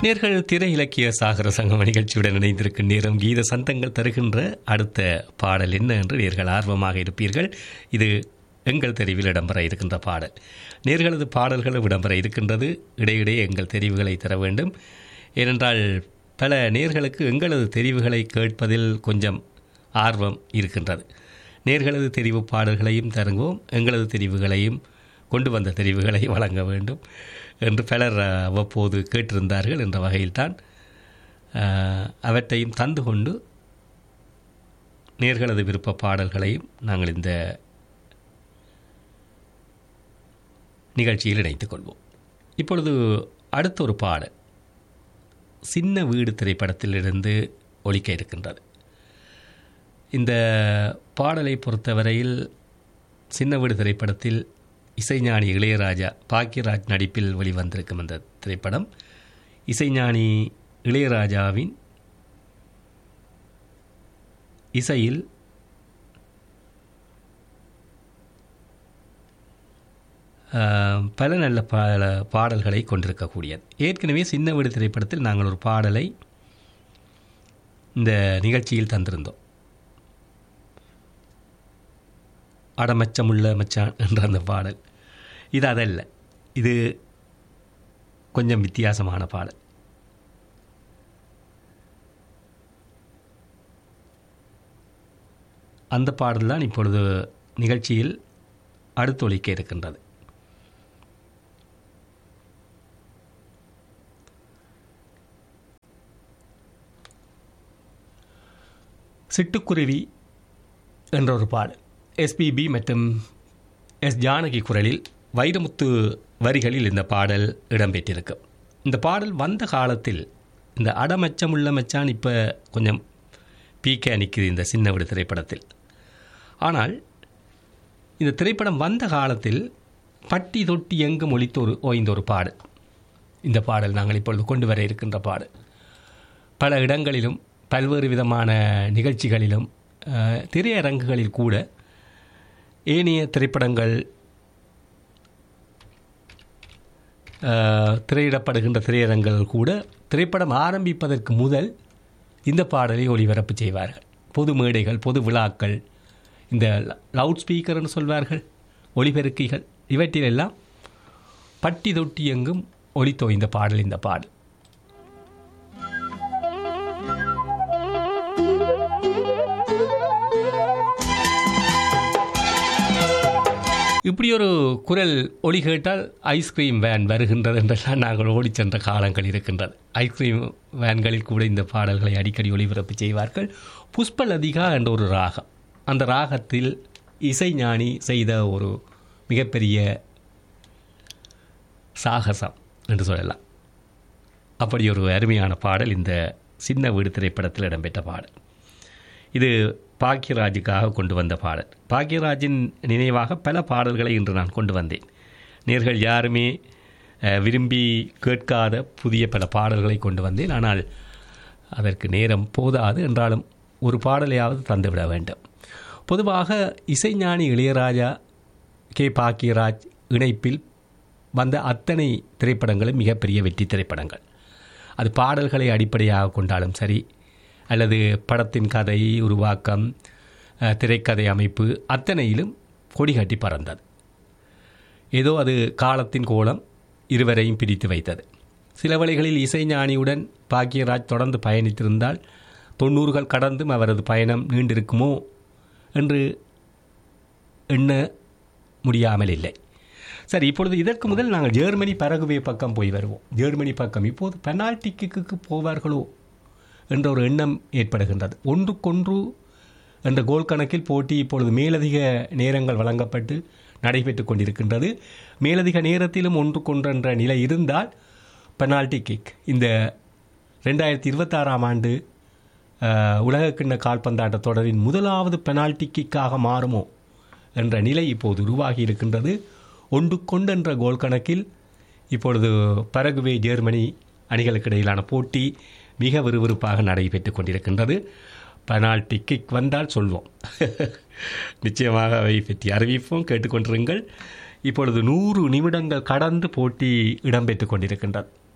நேர்கள் திரை இலக்கிய சாகர சங்கம் நிகழ்ச்சியுடன் இணைந்திருக்கும் நேரம் கீத சந்தங்கள் தருகின்ற அடுத்த பாடல் என்ன என்று நேர்கள் ஆர்வமாக இருப்பீர்கள் இது எங்கள் தெரிவில் இடம்பெற இருக்கின்ற பாடல் நேர்களது பாடல்களும் இடம்பெற இருக்கின்றது இடையிடையே எங்கள் தெரிவுகளை தர வேண்டும் ஏனென்றால் பல நேர்களுக்கு எங்களது தெரிவுகளை கேட்பதில் கொஞ்சம் ஆர்வம் இருக்கின்றது நேர்களது தெரிவு பாடல்களையும் தருங்குவோம் எங்களது தெரிவுகளையும் கொண்டு வந்த தெரிவுகளை வழங்க வேண்டும் என்று பலர் அஹ், அவ்வப்போது கேட்டிருந்தார்கள் என்ற வகையில்தான் அஹ், அவற்றையும் தந்து கொண்டு நேர்களது விருப்ப பாடல்களையும் நாங்கள் இந்த நிகழ்ச்சியில் இணைத்துக் கொள்வோம் இப்பொழுது அடுத்த ஒரு பாடல் சின்ன வீடு திரைப்படத்திலிருந்து ஒலிக்க இருக்கின்றது இந்த பாடலை பொறுத்தவரையில் சின்ன வீடு திரைப்படத்தில் இசைஞானி இளையராஜா பாக்யராஜ் நடிப்பில் வெளிவந்திருக்கும் அந்த திரைப்படம் இசைஞானி இளையராஜாவின் இசையில் ஆஹ், பல நல்ல பாட பாடல்களை கொண்டிருக்கக்கூடியது ஏற்கனவே சின்ன வீடு திரைப்படத்தில் நாங்கள் ஒரு பாடலை இந்த நிகழ்ச்சியில் தந்திருந்தோம் அடமச்சமுள்ள மச்சான் என்ற அந்த பாடல் இது அதல்ல இது கொஞ்சம் வித்தியாசமான பாடல் அந்த பாடல் தான் இப்பொழுது நிகழ்ச்சியில் அடுத்தொலிக்க இருக்கின்றது சிட்டுக்குருவி என்ற ஒரு பாடல் எஸ்பிபி மற்றும் எஸ் ஜானகி குரலில் வைரமுத்து வரிகளில் இந்த பாடல் இடம்பெற்றிருக்கு இந்த பாடல் வந்த காலத்தில் இந்த அடமச்சமுள்ள மச்சான் இப்போ கொஞ்சம் பீக்கே நிற்குது இந்த சின்ன விடு திரைப்படத்தில் ஆனால் இந்த திரைப்படம் வந்த காலத்தில் பட்டி தொட்டி எங்கும் ஒலித்த ஒரு ஓய்ந்த ஒரு பாடல் இந்த பாடல் நாங்கள் இப்பொழுது கொண்டு வர இருக்கின்ற பாடல் பல இடங்களிலும் பல்வேறு விதமான நிகழ்ச்சிகளிலும் அஹ், திரையரங்குகளில் கூட ஏனைய திரைப்படங்கள் அஹ், திரையிடப்படுகின்ற திரையரங்குகள் கூட திரைப்படம் ஆரம்பிப்பதற்கு முதல் இந்த பாடலை ஒளிபரப்பு செய்வார்கள் பொது மேடைகள் பொது விழாக்கள் இந்த லவுட் ஸ்பீக்கர்னு சொல்வார்கள் ஒளிபெருக்கிகள் இவற்றிலெல்லாம் பட்டி தொட்டி எங்கும் ஒலித்தோ இந்த பாடல் இந்த பாடல் இப்படி ஒரு குரல் ஒலி கேட்டால் ஐஸ்கிரீம் வேன் வருகின்றது என்றெல்லாம் நாங்கள் ஓடிச் சென்ற காலங்கள் இருக்கின்றது ஐஸ்கிரீம் வேன்களில் கூட இந்த பாடல்களை அடிக்கடி ஒளிபரப்பு செய்வார்கள் புஷ்பலதிகா என்ற ஒரு ராகம் அந்த ராகத்தில் இசைஞானி செய்த ஒரு மிகப்பெரிய சாகசம் என்று சொல்லலாம் அப்படி ஒரு அருமையான பாடல் இந்த சின்ன வீடு திரைப்படத்தில் இடம்பெற்ற பாடல் இது பாக்யராஜுக்காக கொண்டு வந்த பாடல் பாக்யராஜின் நினைவாக பல பாடல்களை இன்று நான் கொண்டு வந்தேன் நேர்கள் யாருமே அஹ், விரும்பி கேட்காத புதிய பல பாடல்களை கொண்டு வந்தேன் ஆனால் அதற்கு நேரம் போதாது என்றாலும் ஒரு பாடலையாவது தந்துவிட வேண்டும் பொதுவாக இசைஞானி இளையராஜா கே பாக்யராஜ் இணைப்பில் வந்த அத்தனை திரைப்படங்களும் மிகப்பெரிய வெற்றி திரைப்படங்கள் அது பாடல்களை அடிப்படையாக கொண்டாலும் சரி அல்லது படத்தின் கதை உருவாக்கம் அஹ், திரைக்கதை அமைப்பு அத்தனையிலும் கொடிகட்டி பறந்தது ஏதோ அது காலத்தின் கோலம் இருவரையும் பிரித்து வைத்தது சில வேளைகளில் இசைஞானியுடன் பாக்யராஜ் தொடர்ந்து பயணித்திருந்தால் தொண்ணூறுகள் கடந்தும் அவரது பயணம் நீண்டிருக்குமோ என்று எண்ண முடியாமல் இல்லை சரி இப்பொழுது இதற்கு முதல் நாங்கள் ஜெர்மனி பரகுவே பக்கம் போய் வருவோம் ஜெர்மனி பக்கம் இப்போது பெனால்டி கிக்குக்கு போவார்களோ என்ற ஒரு எண்ணம் ஏற்படுகின்றது ஒன்றுக்கொன்று என்ற கோல் கணக்கில் போட்டி இப்பொழுது மேலதிக நேரங்கள் வழங்கப்பட்டு நடைபெற்று கொண்டிருக்கின்றது மேலதிக நேரத்திலும் ஒன்றுக்கொன்று என்ற நிலை இருந்தால் பெனால்டி கிக் இந்த ரெண்டாயிரத்தி இருபத்தாறாம் ஆண்டு அஹ், உலகக்கிண்ண கால்பந்தாட்ட தொடரின் முதலாவது பெனால்டி கிக்காக மாறுமோ என்ற நிலை இப்போது உருவாகி இருக்கின்றது ஒன்றுக்கொண்டு என்ற கோல் கணக்கில் இப்பொழுது பரகுவே ஜெர்மனி அணிகளுக்கு இடையிலான போட்டி மிக விறுவிறுப்பாக நடைபெற்று கொண்டிருக்கின்றது பெனால்டி கிக் வந்தால் சொல்வோம் நிச்சயமாக அவை பற்றி அறிவிப்போம் கேட்டுக்கொண்டிருங்கள் இப்பொழுது நூறு நிமிடங்கள் கடந்து போட்டி இடம்பெற்று கொண்டிருக்கின்றது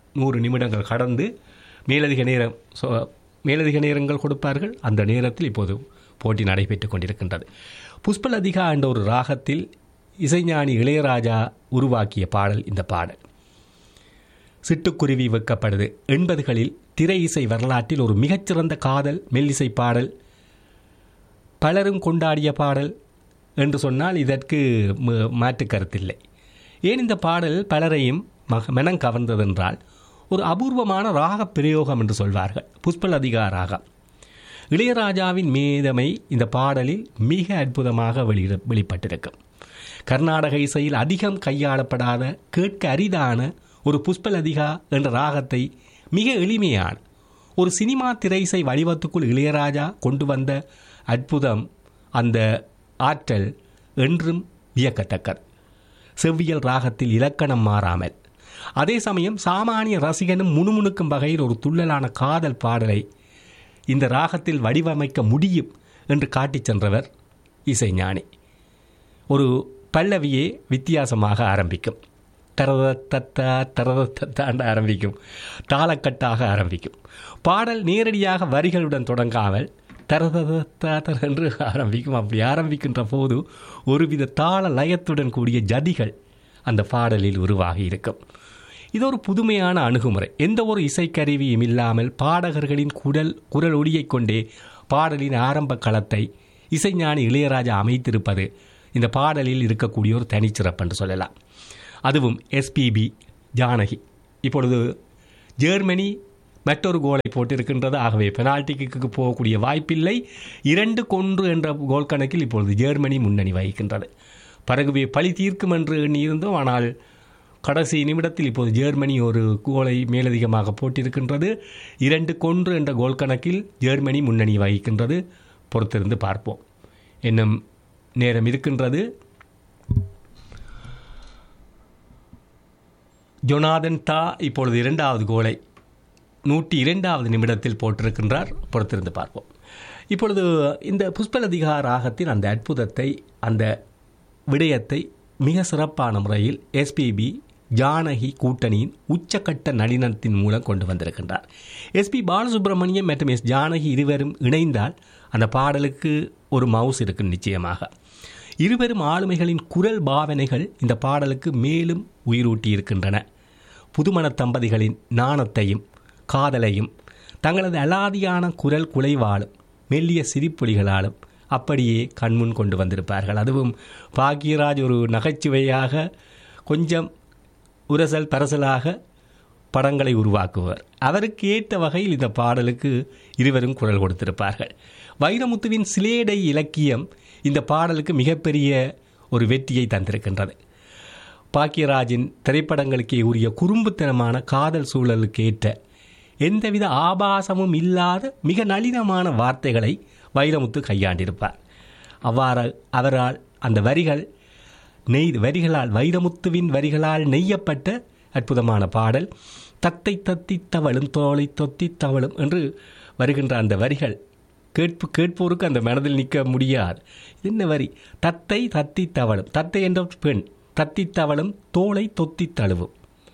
நூறு நிமிடங்கள் கடந்து மேலதிக நேரம் சொ- மேலதிக நேரங்கள் கொடுப்பார்கள் அந்த நேரத்தில் இப்போது போட்டி நடைபெற்றுக் கொண்டிருக்கின்றது புஷ்பலதிகா என்ற ஒரு ராகத்தில் இசைஞானி இளையராஜா உருவாக்கிய பாடல் இந்த பாடல் சிட்டுக்குருவி வைக்கப்படுது எண்பதுகளில் திரை இசை வரலாற்றில் ஒரு மிகச்சிறந்த காதல் மெல்லிசை பாடல் பலரும் கொண்டாடிய பாடல் என்று சொன்னால் இதற்கு ம- மாற்று கருத்தில்லை ஏன் இந்த பாடல் பலரையும் மக மனம் கவர்ந்ததென்றால் ஒரு அபூர்வமான ராக பிரயோகம் என்று சொல்வார்கள் புஷ்பலதிகா ராகம் இளையராஜாவின் மேதமை இந்த பாடலில் மிக அற்புதமாக வெளியிட வெளிப்பட்டிருக்கும் கர்நாடக இசையில் அதிகம் கையாளப்படாத கேட்க அரிதான ஒரு புஷ்பலதிகா என்ற ராகத்தை மிக எளிமையான ஒரு சினிமா திரை இசை வடிவத்துக்குள் இளையராஜா கொண்டு வந்த அற்புதம் அந்த ஆற்றல் என்றும் வியக்கத்தக்கது செவ்வியல் ராகத்தில் இலக்கணம் மாறாமல் அதே சமயம் சாமானிய ரசிகனும் முணுமுணுக்கும் வகையில் ஒரு துள்ளலான காதல் பாடலை இந்த ராகத்தில் வடிவமைக்க முடியும் என்று காட்டிச் சென்றவர் இசைஞானி ஒரு பல்லவியே வித்தியாசமாக ஆரம்பிக்கும் தரத தத்தா தரத தத்தாண்டு ஆரம்பிக்கும் தாளக்கட்டாக ஆரம்பிக்கும் பாடல் நேரடியாக வரிகளுடன் தொடங்காமல் தரதத்தாத்தர் என்று ஆரம்பிக்கும் அப்படி ஆரம்பிக்கின்ற போது ஒருவித தாள லயத்துடன் கூடிய ஜதிகள் அந்த பாடலில் உருவாகி இருக்கும் இது ஒரு புதுமையான அணுகுமுறை எந்த ஒரு இசைக்கருவியும் இல்லாமல் பாடகர்களின் குரல் குரல் ஒளியைக் கொண்டே பாடலின் ஆரம்ப களத்தை இசைஞானி இளையராஜா அமைத்திருப்பது இந்த பாடலில் இருக்கக்கூடிய ஒரு தனிச்சிறப்பு என்று சொல்லலாம் அதுவும் எஸ்பிபி ஜானகி இப்பொழுது ஜெர்மனி மற்றொரு கோலை போட்டிருக்கின்றது ஆகவே பெனால்டிக்கு போகக்கூடிய வாய்ப்பில்லை இரண்டு கொன்று என்ற கோல் கணக்கில் இப்பொழுது ஜெர்மனி முன்னணி வகிக்கின்றது பரகுவே பழி தீர்க்கும் என்று எண்ணியிருந்தோம் ஆனால் கடைசி நிமிடத்தில் இப்போது ஜெர்மனி ஒரு கோலை மேலதிகமாக போட்டிருக்கின்றது இரண்டு கொன்று என்ற கோல் கணக்கில் ஜெர்மனி முன்னணி வகிக்கின்றது பொறுத்திருந்து பார்ப்போம் இன்னும் நேரம் இருக்கின்றது ஜொனாதன் தா இப்பொழுது இரண்டாவது கோலை நூற்றி இரண்டாவது நிமிடத்தில் போட்டிருக்கின்றார் பொறுத்திருந்து பார்ப்போம் இப்பொழுது இந்த புஷ்பலதிகா ராகத்தின் அந்த அற்புதத்தை அந்த விடயத்தை மிக சிறப்பான முறையில் எஸ்பிபி ஜானகி கூட்டணியின் உச்சக்கட்ட நளினத்தின் மூலம் கொண்டு வந்திருக்கின்றார் எஸ்பி பாலசுப்ரமணியம் மற்றும் எஸ் ஜானகி இருவரும் இணைந்தால் அந்த பாடலுக்கு ஒரு மவுஸ் இருக்கும் நிச்சயமாக இருவரும் ஆளுமைகளின் குரல் பாவனைகள் இந்த பாடலுக்கு மேலும் உயிரூட்டி இருக்கின்றன புதுமண தம்பதிகளின் நாணத்தையும் காதலையும் தங்களது அலாதியான குரல் குலைவாலும் மெல்லிய சிரிப்பொலிகளாலும் அப்படியே கண்முன் கொண்டு வந்திருப்பார்கள் அதுவும் பாக்யராஜ் ஒரு நகைச்சுவையாக கொஞ்சம் உரசல் பரசலாக படங்களை உருவாக்குவர் அவருக்கு ஏற்ற வகையில் இந்த பாடலுக்கு இருவரும் குரல் கொடுத்திருப்பார்கள் வைரமுத்துவின் சிலேடை இலக்கியம் இந்த பாடலுக்கு மிகப்பெரிய ஒரு வெற்றியை தந்திருக்கின்றது பாக்கியராஜின் திரைப்படங்களுக்கே உரிய குறும்புத்தனமான காதல் சூழலுக்கு ஏற்ற எந்தவித ஆபாசமும் இல்லாத மிக நளினமான வார்த்தைகளை வைரமுத்து கையாண்டிருப்பார் அவ்வாறு அவரால் அந்த வரிகள் நெய் வரிகளால் வைரமுத்துவின் வரிகளால் நெய்யப்பட்ட அற்புதமான பாடல் தத்தை தத்தி தவளும் தோலை தொத்தி தவளும் என்று வருகின்ற அந்த வரிகள் கேட்பு கேட்போருக்கு அந்த மனதில் நிற்க முடியாது இது என்ன வரி தத்தை தத்தி தவளும் தத்தை என்ற பெண் தத்தி தவளும் தோலை தொத்தி தழுவும்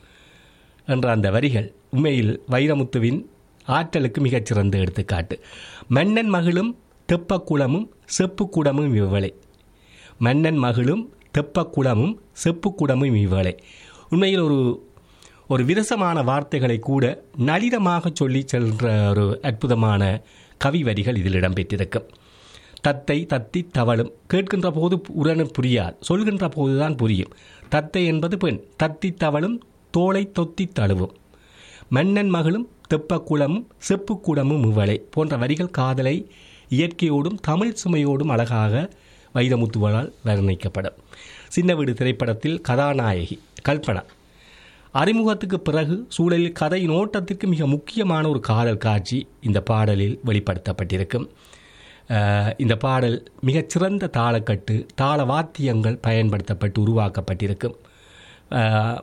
என்ற அந்த வரிகள் உண்மையில் வைரமுத்துவின் ஆற்றலுக்கு மிகச்சிறந்த எடுத்துக்காட்டு மன்னன் மகளும் தெப்பக்குளமும் செப்புக்குடமும் இவ்வளை மன்னன் மகளும் தெப்பக்குளமும் செப்புக்குடமும் இவ்வளை உண்மையில் ஒரு ஒரு விரசமான வார்த்தைகளை கூட நளினமாக சொல்லி சென்ற ஒரு அற்புதமான கவி வரிகள் இதில் இடம்பெற்றிருக்கும் தத்தை தத்தி தவளும் கேட்கின்ற போது உடனே புரியாது சொல்கின்ற போதுதான் புரியும் தத்தை என்பது பெண் தத்தி தவளும் தோளை தொத்தி தழுவும் மன்னன் மகளும் தெப்பக்குளமும் செப்புக்குடமும் இவளை போன்ற வரிகள் காதலை இயற்கையோடும் தமிழ் சுமையோடும் அழகாக வைரமுத்துவலால் வர்ணிக்கப்படும் சின்ன வீடு திரைப்படத்தில் கதாநாயகி கல்பனா அறிமுகத்துக்கு பிறகு சூழலில் கதையின் ஓட்டத்திற்கு மிக முக்கியமான ஒரு காதல் காட்சி இந்த பாடலில் வெளிப்படுத்தப்பட்டிருக்கும் அஹ், இந்த பாடல் மிகச்சிறந்த தாளக்கட்டு தாள வாத்தியங்கள் பயன்படுத்தப்பட்டு உருவாக்கப்பட்டிருக்கும் அஹ்,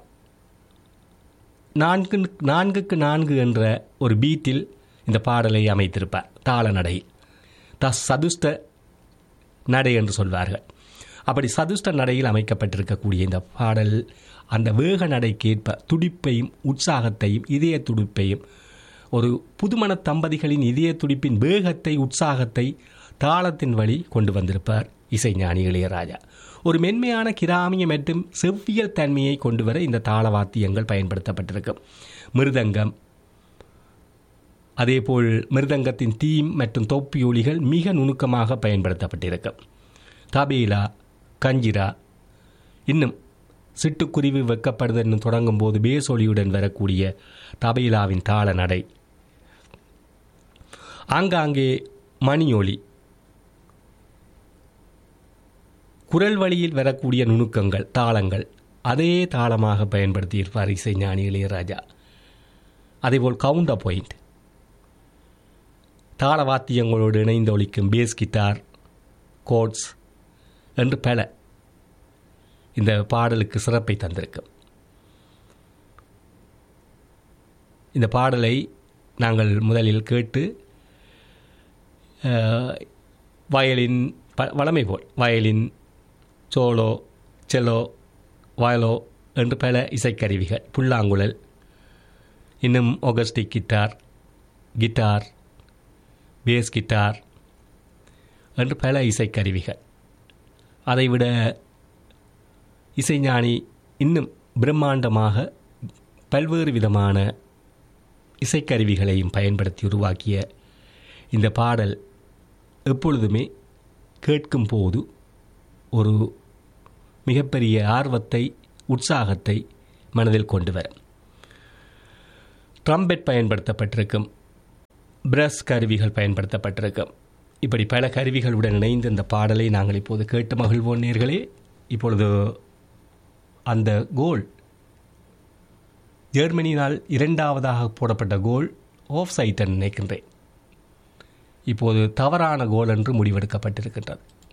நான்கு நான்குக்கு நான்கு என்ற ஒரு பீட்டில் இந்த பாடலை அமைத்திருப்பார் தாள நடை த சதுஸ்த நடை என்று சொல்வார்கள் அப்படி சதுஷ்ட நடையில் அமைக்கப்பட்டிருக்கக்கூடிய இந்த பாடல் அந்த வேக நடைக்கேற்ப துடிப்பையும் உற்சாகத்தையும் இதய துடிப்பையும் ஒரு புதுமண தம்பதிகளின் இதய துடிப்பின் வேகத்தை உற்சாகத்தை தாளத்தின் வழி கொண்டு வந்திருப்பார் இசைஞானி இளையராஜா ஒரு மென்மையான கிராமிய மற்றும் செவ்வியல் தன்மையை கொண்டு வர இந்த தாள வாத்தியங்கள் பயன்படுத்தப்பட்டிருக்கும் மிருதங்கம் அதேபோல் மிருதங்கத்தின் தீம் மற்றும் தொப்பி ஒலிகள் மிக நுணுக்கமாக பயன்படுத்தப்பட்டிருக்கும் தபேலா கஞ்சிரா இன்னும் சிட்டுக்குருவி வெக்கப்படுதல் தொடங்கும் போது பேசொலியுடன் வரக்கூடிய தபேலாவின் தாள நடை ஆங்காங்கே மணியொலி குரல் வழியில் வரக்கூடிய நுணுக்கங்கள் தாளங்கள் அதே தாளமாக பயன்படுத்தியிருப்பார் இசைஞானி இளையராஜா அதேபோல் கவுண்டர் பாயிண்ட் தாள வாத்தியங்களோடு இணைந்து ஒலிக்கும் பேஸ் கிட்டார் கோட்ஸ் என்று பல இந்த பாடலுக்கு சிறப்பை தந்திருக்கும் இந்த பாடலை நாங்கள் முதலில் கேட்டு அஹ், வயலின் ப வளமை போல் வயலின் சோலோ செல்லோ வயலோ என்று பல இசைக்கருவிகள் புல்லாங்குழல் இன்னும் acoustic guitar guitar bass guitar என்று பல இசைக்கருவிகள் அதைவிட இசைஞானி இன்னும் பிரம்மாண்டமாக பல்வேறு விதமான இசைக்கருவிகளையும் பயன்படுத்தி உருவாக்கிய இந்த பாடல் எப்பொழுதுமே கேட்கும் போது ஒரு மிகப்பெரிய ஆர்வத்தை உற்சாகத்தை மனதில் கொண்டு வரும் ட்ரம்பெட் பயன்படுத்தப்பட்டிருக்கும் பிரஸ் கருவிகள் பயன்படுத்தப்பட்டிருக்கும் இப்படி பல கருவிகளுடன் இணைந்து இந்த பாடலை நாங்கள் இப்போது கேட்டு மகிழ்வோம் நேர்களே இப்பொழுது அந்த கோல் ஜெர்மனியினால் இரண்டாவதாக போடப்பட்ட கோல் ஆஃப் சைட் என்று நினைக்கின்றேன் இப்போது தவறான கோல் என்று முடிவெடுக்கப்பட்டிருக்கின்றது